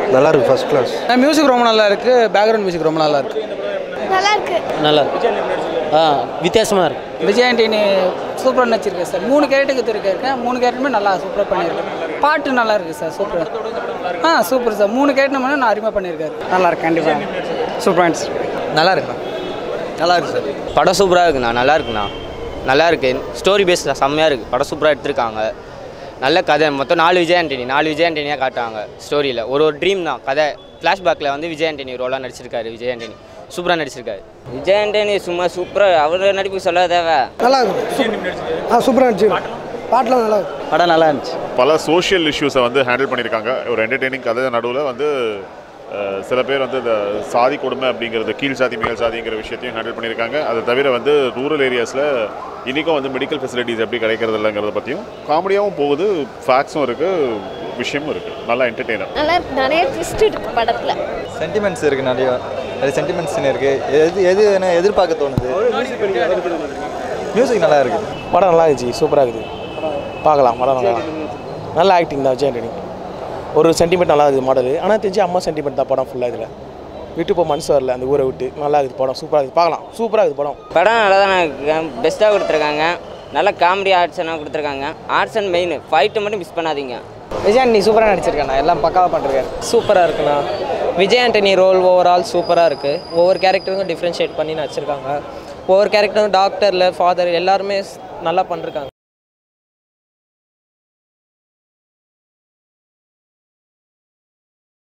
நல்லா இருக்கு first class music ரொம்ப நல்லா இருக்கு பேக்ரவுண்ட் மியூசிக் ரொம்ப நல்லா இருக்கு நல்லா இருக்கு நல்லா இருக்கு ஆ வித்தியாசமாக இருக்கு விஜய் ஆண்டனி சூப்பராக நடிச்சிருக்கேன் சார் மூணு கேரக்டருக்கு இருக்கேன் மூணு கேரக்டருமே நல்லா சூப்பராக பண்ணியிருக்கேன் பாட்டு நல்லா இருக்கு சார் சூப்பர் ஆ சூப்பர் சார் மூணு கேரக்டர் மட்டும் நான் அருமையாக பண்ணியிருக்காரு நல்லா இருக்கு கண்டிப்பாக சூப்பராக நல்லா இருக்குண்ணா நல்லா இருக்கு சார் படம் சூப்பராக இருக்குண்ணா நல்லா இருக்குண்ணா நல்லா இருக்கு ஸ்டோரி பேஸ் செம்மையாக இருக்குது படம் சூப்பராக எடுத்திருக்காங்க நல்ல கதை மொத்தம் நாலு விஜய் ஆண்டனி நாலு விஜய் ஆண்டனியாக காட்டுவாங்க ஸ்டோரியில் ஒரு ஒரு ட்ரீம் தான் கதை ஃப்ளாஷ்பேக்கில் வந்து விஜய் ஆண்டனி ரோலாக நடிச்சிருக்காரு விஜய் ஆண்டனி சூப்பராக நடிச்சிருக்காரு விஜய் ஆண்டனி சும்மா சூப்பராக அவர் நடிப்பு சொல்ல தேவை நல்லா இருக்கு ஆ சூப்பராக இருந்துச்சு பாட்டெலாம் நல்லா இருக்கு படம் நல்லா இருந்துச்சு பல சோஷியல் இஷ்யூஸை வந்து ஹேண்டில் பண்ணியிருக்காங்க ஒரு என்டர்டெய்னிங் கதை நடுவில் வந்து அஹ், சில பேர் வந்து இந்த சாதி கொடுமை அப்படிங்கிறது கீழ் சாதி மேல் சாதிங்கிற விஷயத்தையும் ஹேண்டில் பண்ணியிருக்காங்க அதை தவிர வந்து ரூரல் ஏரியாஸில் இன்றைக்கும் வந்து மெடிக்கல் ஃபெசிலிட்டிஸ் எப்படி கிடைக்கிறது இல்லைங்கிறத பற்றியும் காமெடியாகவும் போகுது ஃபேக்ஸும் இருக்குது விஷயமும் இருக்குது நல்லா என்டர்டெய்னர் நல்லா இருக்கு நிறைய ட்விஸ்ட் இருக்கு படத்துல சென்டிமெண்ட்ஸ் இருக்குது நிறைய நிறைய சென்டிமெண்ட்ஸ் இருக்குது எது எது என்ன எதிர்பார்க்க தோணுது மியூசிக் நல்லா இருக்குது படம் நல்லா இருந்துச்சு சூப்பராக இருக்குது பார்க்கலாம் படம் நல்லா நல்ல ஆக்டிங் தான் விஜய் ஆண்டனி ஒரு சென்டிமெண்ட் நல்லா இருக்குது மாடல் ஆனால் தெரிஞ்சு அம்மா சென்டிமெண்ட் தான் படம் ஃபுல்லாக இதில் விட்டு போக மனசு வரல அந்த ஊரை விட்டு நல்லா இருக்குது படம் சூப்பராக இருக்குது பார்க்கலாம் சூப்பராக இருக்குது படம் படம் நல்லா தான் பெஸ்ட்டாக கொடுத்துருக்காங்க நல்ல காமெடி ஆர்ட்ஸ்லாம் கொடுத்துருக்காங்க ஆர்ட்ஸ் அண்ட் மெயின் ஃபைட்டு மட்டும் மிஸ் பண்ணாதீங்க விஜய் ஆண்டனி சூப்பராக நடிச்சிருக்கேன் எல்லாம் பக்காவாக பண்ணிருக்காரு சூப்பராக இருக்குண்ணா விஜய் ஆண்டனி ரோல் ஓவரால் சூப்பராக இருக்குது ஒவ்வொரு கேரக்டருக்கும் டிஃப்ரென்ஷியேட் பண்ணி நடிச்சிருக்காங்க ஒவ்வொரு கேரக்டரும் டாக்டரில் ஃபாதர் எல்லாருமே நல்லா பண்ணிருக்காங்க